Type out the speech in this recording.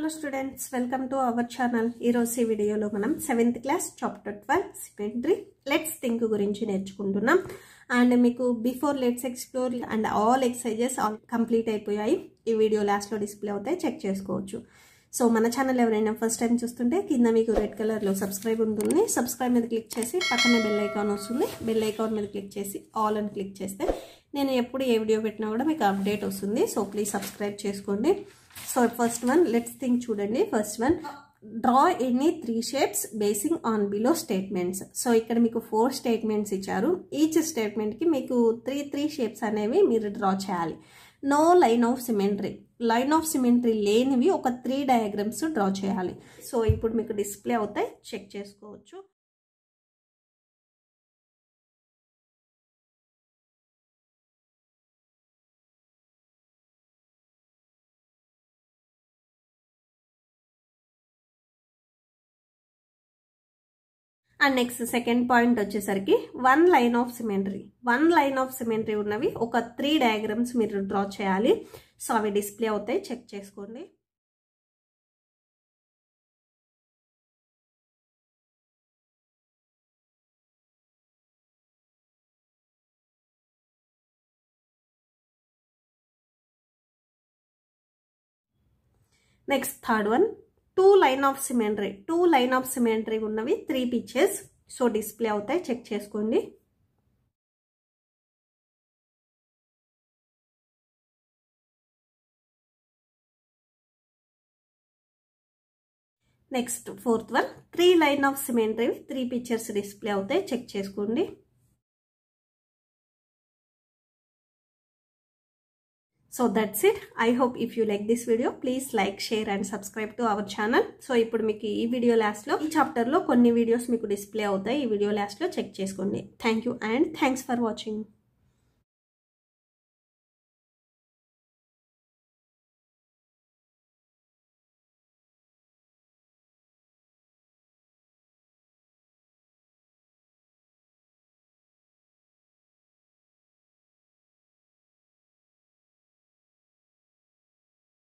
hello students welcome to our channel ఈరోజు ఈ వీడియోలో మనం seventh class chapter twelve symmetry let's think గురించి నేర్చుకుంటున్నాం అండ్ మీకు before let's explore and all exercises all complete అయిపోయాయి ఈ వీడియో లాస్ట్లో డిస్ప్లే అవుతాయి చెక్ చేసుకోవచ్చు సో మన ఛానల్ ఎవరైనా ఫస్ట్ టైం చూస్తుంటే కింద మీకు రెడ్ కలర్లో సబ్స్క్రైబ్ ఉంటుంది సబ్స్క్రైబ్ మీద క్లిక్ చేసి పక్కనే బెల్ ఐకాన్ వస్తుంది బెల్ ఐకాన్ మీద క్లిక్ చేసి ఆల్ అని క్లిక్ చేస్తే నేను ఎప్పుడు ఏ వీడియో పెట్టినా కూడా మీకు అప్డేట్ వస్తుంది సో ప్లీజ్ సబ్స్క్రైబ్ చేసుకోండి so first one let's think చూడండి first one draw any three shapes basing on below statements so ఇక్కడ మీకు ఫోర్ స్టేట్మెంట్స్ ఇచ్చారు ఈచ్ స్టేట్మెంట్కి మీకు త్రీ త్రీ షేప్స్ అనేవి మీరు డ్రా చేయాలి no line of symmetry line of symmetry లేనివి ఒక త్రీ డయాగ్రామ్స్ డ్రా చేయాలి సో ఇప్పుడు మీకు డిస్ప్లే అవుతాయి చెక్ చేసుకోవచ్చు అండ్ నెక్స్ట్ సెకండ్ పాయింట్ వచ్చేసరికి one line of symmetry one line of symmetry ఉన్నవి ఒక త్రీ డయాగ్రామ్స్ మీరు డ్రా చేయాలి సో అవి డిస్ప్లే అవుతాయి చెక్ చేసుకోండి next third one two line of symmetry two line of symmetry ఉన్నవి త్రీ పిక్చర్స్ సో డిస్ప్లే అవుతాయి చెక్ చేసుకోండి next fourth one three line of symmetry three pictures display అవుతాయి check చేసుకోండి so that's it I hope if you like this video please like share and subscribe to our channel so ఇప్పుడు మీకు ఈ video లాస్ట్లో ఈ చాప్టర్లో కొన్ని videos మీకు డిస్ప్లే అవుతాయి ఈ వీడియో లాస్ట్లో చెక్ చేసుకోండి thank you and thanks for watching